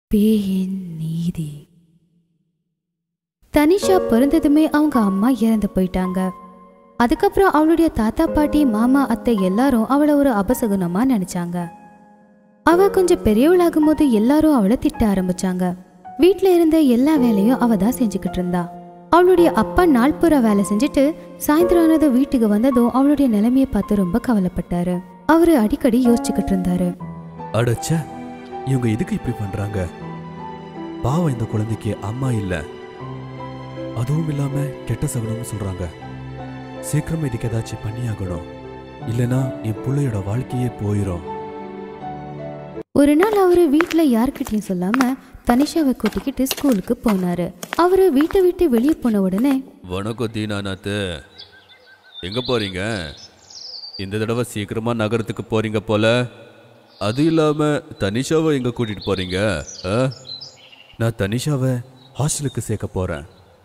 பேயின் நீதி தனிஷா பிறந்ததுமே அவங்க அம்மா இறந்து போயிட்டாங்க அதுக்கப்புறம் அவளுடைய தாத்தா பாட்டி மாமா அத்தை எல்லாரும் அவளை ஒரு அபசகுனமா நினைச்சாங்க அவ கொஞ்சம் பெரியவளாகும் போது எல்லாரும் அவளை திட்ட ஆரம்பிச்சாங்க வீட்ல இருந்த எல்லா வேலையும் அவ தான் செஞ்சுக்கிட்டு இருந்தா அவளுடைய அப்பா நாள்புற வேலை செஞ்சுட்டு சாயந்தரம் ஆனதும் வீட்டுக்கு வந்ததும் அவளுடைய நிலைமையை பார்த்து ரொம்ப கவலைப்பட்டாரு அவரு அடிக்கடி யோசிச்சுக்கிட்டு இருந்தாரு அடச்ச இவங்க எதுக்கு இப்படி பண்றாங்க பாவம் இந்த குழந்தைக்கு அம்மா இல்ல அதுவும் இல்லாம கெட்ட சகுனம்னு சொல்றாங்க சீக்கிரமா இதுக்கு ஏதாச்சும் பண்ணியாகணும் இல்லனா என் பிள்ளையோட வாழ்க்கையே போயிரும் ஒரு நாள் அவரு வீட்ல யார்கிட்டயும் சொல்லாம தனிஷாவை கூட்டிக்கிட்டு ஸ்கூலுக்கு போனாரு அவரு வீட்டை விட்டு வெளியே போன உடனே வணக்கம் தீனாநாத்து எங்க போறீங்க இந்த தடவை சீக்கிரமா நகரத்துக்கு போறீங்க போல அது இல்லாம தனிஷாவை எங்க கூட்டிட்டு போறீங்க ஆ? நான் தனிஷாவை ஹாஸ்டலுக்கு சேர்க்க போறேன்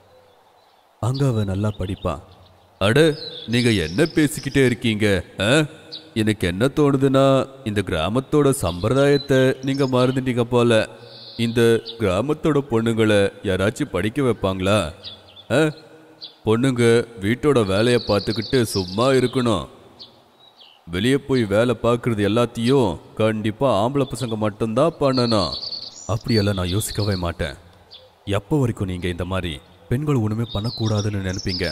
அங்க அவ நல்லா படிப்பா அட நீங்க என்ன பேசிக்கிட்டே இருக்கீங்க ஆ? எனக்கு என்ன தோணுதுன்னா இந்த கிராமத்தோட சம்பிரதாயத்தை நீங்க மறந்துட்டீங்க போல இந்த கிராமத்தோட பொண்ணுங்களை யாராச்சும் படிக்க வைப்பாங்களா ஆ? பொண்ணுங்க வீட்டோட வேலையை பார்த்துக்கிட்டு சும்மா இருக்கணும் வெளியே போய் வேலை பார்க்கறது எல்லாத்தையும் கண்டிப்பா ஆம்பளை பசங்க மட்டும்தான் பண்ணணும் அப்படியெல்லாம் நான் யோசிக்கவே மாட்டேன் எப்போ வரைக்கும் நீங்க இந்த மாதிரி பெண்கள் ஒண்ணுமே பண்ணக்கூடாதுன்னு நினைப்பீங்க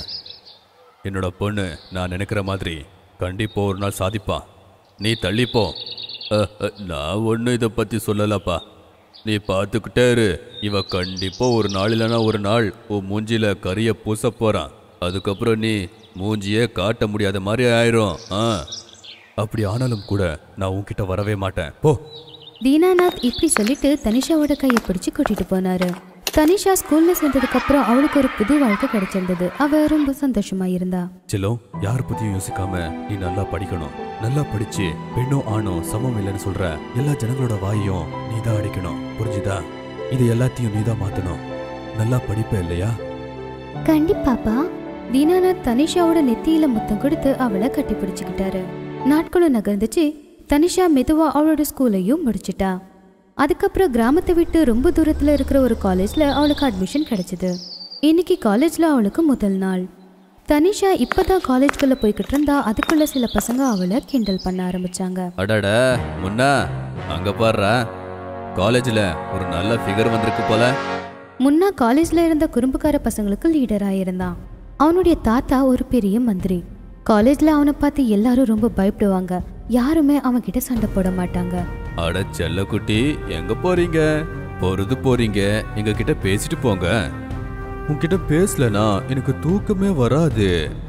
என்னோட பொண்ணு நான் நினைக்கிற மாதிரி கண்டிப்பா ஒரு நாள் சாதிப்பா நீ தள்ளிப்போ அஹ், அஹ், நான் ஒன்றும் இதை பத்தி சொல்லலப்பா நீ பார்த்துக்கிட்டே இரு இவ கண்டிப்பா ஒரு நாள் இல்லைன்னா ஒரு நாள் உன் மூஞ்சில கரிய பூச போறான் அதுக்கப்புறம் நீ மூஞ்சியே காட்ட முடியாத மாதிரி ஆயிரும் ஆ அப்படி ஆனாலும் கூட நான் உன்கிட்ட வரவே மாட்டேன் போ தீனாநாத் இப்படி சொல்லிட்டு தனிஷாவோட கையை பிடிச்சு கூட்டிட்டு போனாரு தனிஷா ஸ்கூல்ல சேர்ந்ததுக்கு அப்புறம் அவளுக்கு ஒரு புது வாழ்க்கை கிடைச்சிருந்தது அவ ரொம்ப சந்தோஷமா இருந்தா செல்லம் யார் பத்தியும் யோசிக்காம நீ நல்லா படிக்கணும் நல்லா படிச்சு பெண்ணோ ஆணோ சமம் இல்லைன்னு சொல்ற எல்லா ஜனங்களோட வாயையும் நீ தான் அடிக்கணும் புரிஞ்சுதா இது எல்லாத்தையும் நீ தான் மாத்தணும் நல்லா படிப்ப இல்லையா கண்டிப்பாப்பா தீனாநாத் தனிஷாவோட நெத்தியில முத்தம் கொடுத்து அவளை கட்டி பிடிச்சுக்கிட்டாரு நாட்களும் நகர்ந்துச்சு தனிஷா மெதுவா அவளோட ஸ்கூலையும் முடிச்சிட்டா அதுக்கப்புறம் கிராமத்தை விட்டு ரொம்ப தூரத்துல இருக்கிற ஒரு காலேஜ்ல அவளுக்கு அட்மிஷன் கிடைச்சது இன்னைக்கு காலேஜ்ல அவளுக்கு முதல் நாள் தனிஷா இப்பதான் காலேஜ்குள்ள போய்கிட்டு இருந்தா அதுக்குள்ள சில பசங்க அவளை கிண்டல் பண்ண ஆரம்பிச்சாங்க அடட முன்னா அங்க பாடுறா காலேஜ்ல ஒரு நல்ல ஃபிகர் வந்திருக்கு போல முன்னா காலேஜ்ல இருந்த குறும்புக்கார பசங்களுக்கு லீடரா இருந்தான் அவனுடைய தாத்தா ஒரு பெரிய மந்திரி காலேஜ்ல அவனை பார்த்து எல்லாரும் ரொம்ப பயப்படுவாங்க யாருமே அவன் கிட்ட சண்டை போட மாட்டாங்க அட செல்லக்குட்டி எங்க போறீங்க பொறுது போறீங்க எங்க கிட்ட பேசிட்டு போங்க உன்கிட்ட பேசலனா எனக்கு தூக்கமே வராது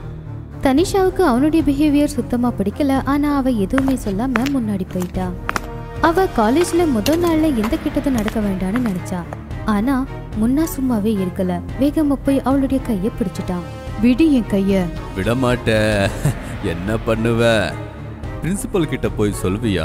தனிஷாவுக்கு அவனுடைய பிஹேவியர் சுத்தமா பிடிக்கல ஆனா அவ எதுவுமே சொல்லாம முன்னாடி போயிட்டா அவ காலேஜ்ல முதல் நாள்ல எந்த கிட்டதும் நடக்க வேண்டாம்னு நினைச்சா ஆனா முன்னா சும்மாவே இருக்கல வேகமா போய் அவளுடைய கைய பிடிச்சிட்டான் விடு என் கைய விடமாட்ட என்ன பண்ணுவ பிரின்சிபல் கிட்ட போய் சொல்வியா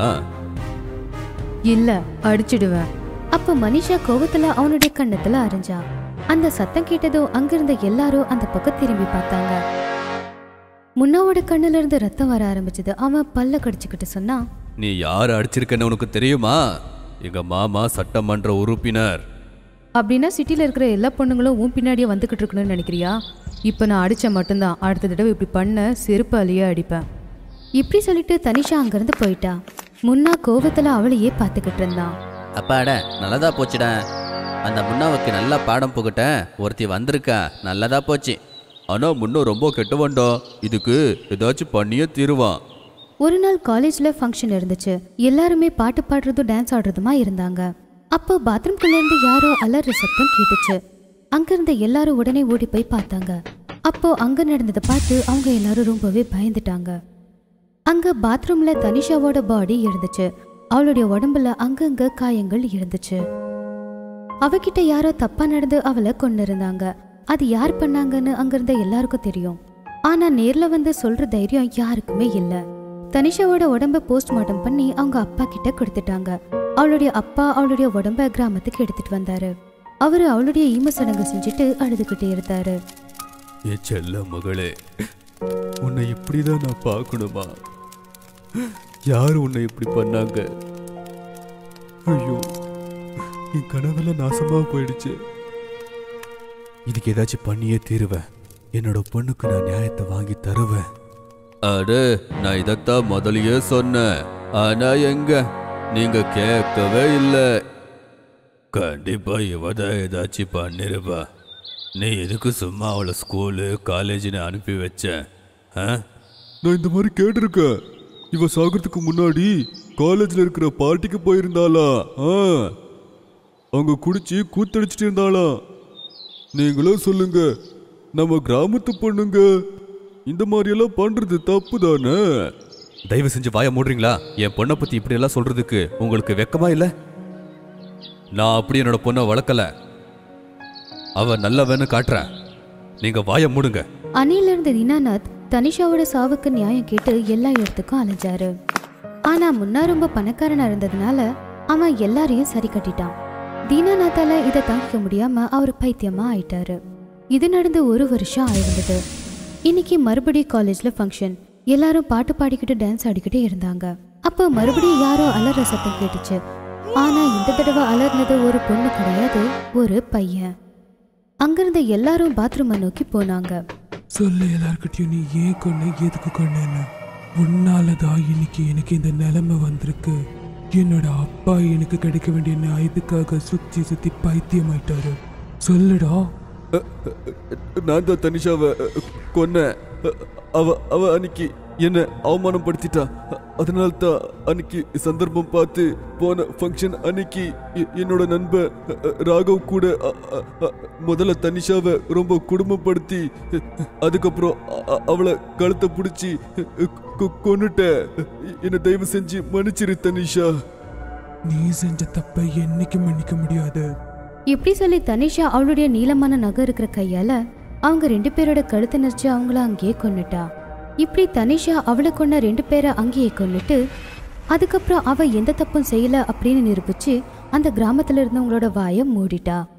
இல்ல அடிச்சிடுவேன் அப்ப மனிஷா கோவத்துல அவனுடைய கண்ணத்துல அரைஞ்சா அந்த சத்தம் கேட்டதும் அங்கிருந்த எல்லாரும் அந்த பக்கம் திரும்பி பார்த்தாங்க முன்னாவோட கண்ணுல இருந்து ரத்தம் வர ஆரம்பிச்சது அவன் பல்ல கடிச்சுக்கிட்டு சொன்னான் நீ யார் அடிச்சிருக்கன்னு உனக்கு தெரியுமா எங்க மாமா சட்டமன்ற உறுப்பினர் அப்படின்னா சிட்டில இருக்கிற எல்லா பொண்ணுங்களும் உன் பின்னாடியே வந்துகிட்டு இருக்கணும்னு நினைக்கிறியா இப்ப நான் அடிச்ச மட்டும்தான் அடுத்த தடவை இப்படி பண்ண செருப்பாலேயே அடிப்பேன் இப்படி சொல்லிட்டு தனிஷா அங்கிருந்து போயிட்டா முன்னா கோவத்துல அவளையே பார்த்துக்கிட்டு இருந்தான் அப்பாட நல்லதா போச்சுடா அந்த முன்னாவுக்கு நல்லா பாடம் புகட்டேன் ஒருத்தி வந்திருக்கா நல்லதா போச்சு ஆனா முன்ன ரொம்ப கெட்டவன்டா இதுக்கு ஏதாச்சும் பண்ணியே தீருவான் ஒரு நாள் காலேஜ்ல ஃபங்க்ஷன் இருந்துச்சு எல்லாருமே பாட்டு பாடுறதும் டான்ஸ் ஆடுறதுமா இருந்தாங்க அப்போ பாத்ரூம்குள்ள இருந்து யாரோ அலற சத்தம் கேட்டுச்சு அங்க இருந்த எல்லாரும் உடனே ஓடி போய் பார்த்தாங்க அப்போ அங்க நடந்ததை பார்த்து அவங்க எல்லாரும் ரொம்பவே பயந்துட்டாங்க அங்க பாத்ரூம்ல தனிஷாவோட பாடி இருந்துச்சு அவளுடைய உடம்புல அங்கங்க காயங்கள் இருந்துச்சு அவகிட்ட யாரோ தப்பா நடந்து அவளை கொண்டு இருந்தாங்க அது யார் பண்ணாங்கன்னு அங்க இருந்த எல்லாருக்கும் தெரியும் ஆனா நேர்ல வந்து சொல்ற தைரியம் யாருக்குமே இல்ல தனிஷாவோட உடம்ப போஸ்ட்மார்ட்டம் பண்ணி அவங்க அப்பா கிட்ட கொடுத்துட்டாங்க அவளுடைய அப்பா அவளுடைய உடம்ப கிராமத்துக்கு எடுத்துட்டு வந்தாரு அவரு அவளுடைய ஈம சடங்கு செஞ்சுட்டு அழுதுகிட்டே இருந்தாரு என் செல்ல மகளே உன்னை இப்படிதான் நான் பார்க்கணுமா யார் உன்னை இப்படி பண்ணாங்க ஐயோ என் கனவெல்லாம் நாசமா போயிடுச்சு இதுக்கு ஏதாச்சும் பண்ணியே தீருவேன் என்னோட பொண்ணுக்கு நான் நியாயத்தை வாங்கி தருவேன் அடு நான் இதைத்தான் முதலியே சொன்னேன் ஆனா எங்க நீங்க கேட்கவே இல்லை கண்டிப்பா இவதான் ஏதாச்சும் பண்ணிருப்பா நீ எதுக்கு சும்மா அவளை ஸ்கூலு காலேஜ்னு அனுப்பி வச்ச ஆ? நான் இந்த மாதிரி கேட்டிருக்கேன் இவ சாகிறதுக்கு முன்னாடி காலேஜ்ல இருக்கிற பார்ட்டிக்கு போயிருந்தாளா ஆ அவங்க குடிச்சு கூத்தடிச்சிட்டு இருந்தாளா நீங்களும் சொல்லுங்க நம்ம கிராமத்து பொண்ணுங்க இந்த மாதிரி எல்லாம் பண்றது தப்பு தானே தயவு செஞ்சு வாய மூடுறீங்களா என் பொண்ணை பத்தி இப்படி எல்லாம் சொல்றதுக்கு உங்களுக்கு வெக்கமா இல்ல நான் அப்படி என்னோட பொண்ணை வளர்க்கல அவ நல்லவன்னு காட்டுறேன் நீங்க வாய மூடுங்க அன்னையில இருந்து தீனாநாத் தனிஷாவோட சாவுக்கு நியாயம் கேட்டு எல்லா இடத்துக்கும் அலைஞ்சாரு ஆனா முன்னா ரொம்ப பணக்காரனா இருந்ததுனால அவன் எல்லாரையும் சரி கட்டிட்டான் தீனாநாத்தால இதை தாங்கிக்க முடியாம அவர் பைத்தியமா ஆயிட்டாரு இது நடந்து ஒரு வருஷம் ஆயிருந்தது இன்னைக்கு மறுபடியும் காலேஜ்ல ஃபங்க்ஷன் எல்லாரும் பாட்டு பாடிக்கிட்டு டான்ஸ் ஆடிக்கிட்டு இருந்தாங்க அப்போ மறுபடியும் யாரோ அலற சத்தம் கேட்டுச்சு ஆனா இந்த தடவை அலர்னது ஒரு பொண்ணு கிடையாது ஒரு பையன் அங்கிருந்த எல்லாரும் பாத்ரூமை நோக்கி போனாங்க சொல்லு எல்லார்கிட்டயும் நீ ஏன் கொன்ன எதுக்கு கொன்னேன்னு உன்னாலதான் இன்னைக்கு எனக்கு இந்த நிலைமை வந்திருக்கு என்னோட அப்பா எனக்கு கிடைக்க வேண்டிய நியாயத்துக்காக சுத்தி சுத்தி பைத்தியமாயிட்டாரு சொல்லுடா நான் தான் தனிஷாவை கொன்னேன் அவ அவ அன்னைக்கு என்ன அவமானப்படுத்திட்டா அதனால தான் அன்னைக்கு சந்தர்ப்பம் பார்த்து போன ஃபங்க்ஷன் அன்னைக்கு எ- என்னோட நண்பன் ராகவ் கூட அ- அ- அ- முதல்ல தனிஷாவை ரொம்ப குடும்பப்படுத்தி அதுக்கப்புறம் அ- அ- அவளை கழுத்தை பிடிச்சி கொன்னுட்டேன் என்னை தயவு செஞ்சு மன்னிச்சிரு தனிஷா நீ செஞ்ச தப்பை என்னைக்கு மன்னிக்க முடியாது இப்படி சொல்லி தனிஷா அவளுடைய நீளமான நகை இருக்கிற கையால அவங்க ரெண்டு பேரோட கழுத்தை நெரிச்சு அவங்கள அங்கேயே கொன்னுட்டா இப்படி தனிஷா அவளை கொன்ன ரெண்டு பேரை அங்கேயே கொன்னுட்டு அதுக்கப்புறம் அவ எந்த தப்பும் செய்யல அப்படின்னு நிரூபிச்சு அந்த கிராமத்துல இருந்தவங்களோட வாயை மூடிட்டா